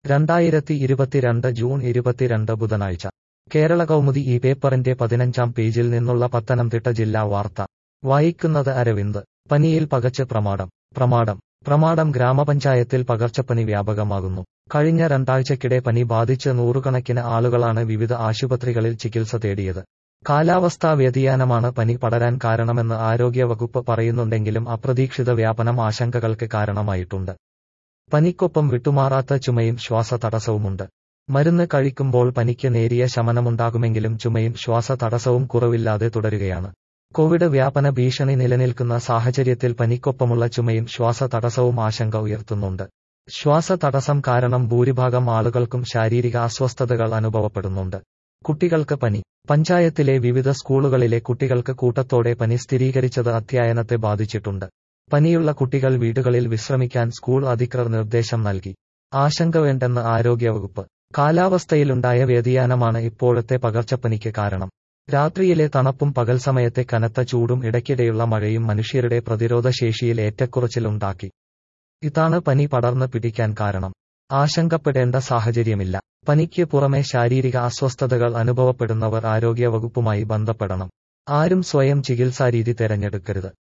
രണ്ടായിരത്തി ഇരുപത്തിരണ്ട് ജൂൺ ഇരുപത്തിരണ്ട് ബുധനാഴ്ച കേരള കൗമുദി ഈ പേപ്പറിന്റെ പതിനഞ്ചാം പേജിൽ നിന്നുള്ള പത്തനംതിട്ട ജില്ലാ വാർത്ത വായിക്കുന്നത് അരവിന്ദ് പനിയിൽ പകച്ച് പ്രമാടം പ്രമാടം പ്രമാടം ഗ്രാമപഞ്ചായത്തിൽ പകർച്ചപ്പനി വ്യാപകമാകുന്നു കഴിഞ്ഞ രണ്ടാഴ്ചക്കിടെ പനി ബാധിച്ച് നൂറുകണക്കിന് ആളുകളാണ് വിവിധ ആശുപത്രികളിൽ ചികിത്സ തേടിയത് കാലാവസ്ഥാ വ്യതിയാനമാണ് പനി പടരാൻ കാരണമെന്ന് ആരോഗ്യവകുപ്പ് പറയുന്നുണ്ടെങ്കിലും അപ്രതീക്ഷിത വ്യാപനം ആശങ്കകൾക്ക് കാരണമായിട്ടുണ്ട് പനിക്കൊപ്പം വിട്ടുമാറാത്ത ചുമയും ശ്വാസതടസ്സവുമുണ്ട് മരുന്ന് കഴിക്കുമ്പോൾ പനിക്ക് നേരിയ ശമനമുണ്ടാകുമെങ്കിലും ചുമയും ശ്വാസതടസ്സവും കുറവില്ലാതെ തുടരുകയാണ് കോവിഡ് വ്യാപന ഭീഷണി നിലനിൽക്കുന്ന സാഹചര്യത്തിൽ പനിക്കൊപ്പമുള്ള ചുമയും ശ്വാസതടസ്സവും ആശങ്ക ഉയർത്തുന്നുണ്ട് ശ്വാസതടസ്സം കാരണം ഭൂരിഭാഗം ആളുകൾക്കും ശാരീരിക അസ്വസ്ഥതകൾ അനുഭവപ്പെടുന്നുണ്ട് കുട്ടികൾക്ക് പനി പഞ്ചായത്തിലെ വിവിധ സ്കൂളുകളിലെ കുട്ടികൾക്ക് കൂട്ടത്തോടെ പനി സ്ഥിരീകരിച്ചത് അധ്യയനത്തെ ബാധിച്ചിട്ടുണ്ട് പനിയുള്ള കുട്ടികൾ വീടുകളിൽ വിശ്രമിക്കാൻ സ്കൂൾ അധികൃതർ നിർദ്ദേശം നൽകി ആശങ്ക വേണ്ടെന്ന് ആരോഗ്യവകുപ്പ് കാലാവസ്ഥയിലുണ്ടായ വ്യതിയാനമാണ് ഇപ്പോഴത്തെ പകർച്ചപ്പനിക്ക് കാരണം രാത്രിയിലെ തണുപ്പും പകൽ സമയത്തെ കനത്ത ചൂടും ഇടയ്ക്കിടെയുള്ള മഴയും മനുഷ്യരുടെ പ്രതിരോധ ശേഷിയിൽ ഏറ്റക്കുറച്ചിലുണ്ടാക്കി ഇതാണ് പനി പടർന്ന് പിടിക്കാൻ കാരണം ആശങ്കപ്പെടേണ്ട സാഹചര്യമില്ല പനിക്ക് പുറമെ ശാരീരിക അസ്വസ്ഥതകൾ അനുഭവപ്പെടുന്നവർ ആരോഗ്യവകുപ്പുമായി ബന്ധപ്പെടണം ആരും സ്വയം ചികിത്സാരീതി തെരഞ്ഞെടുക്കരുത്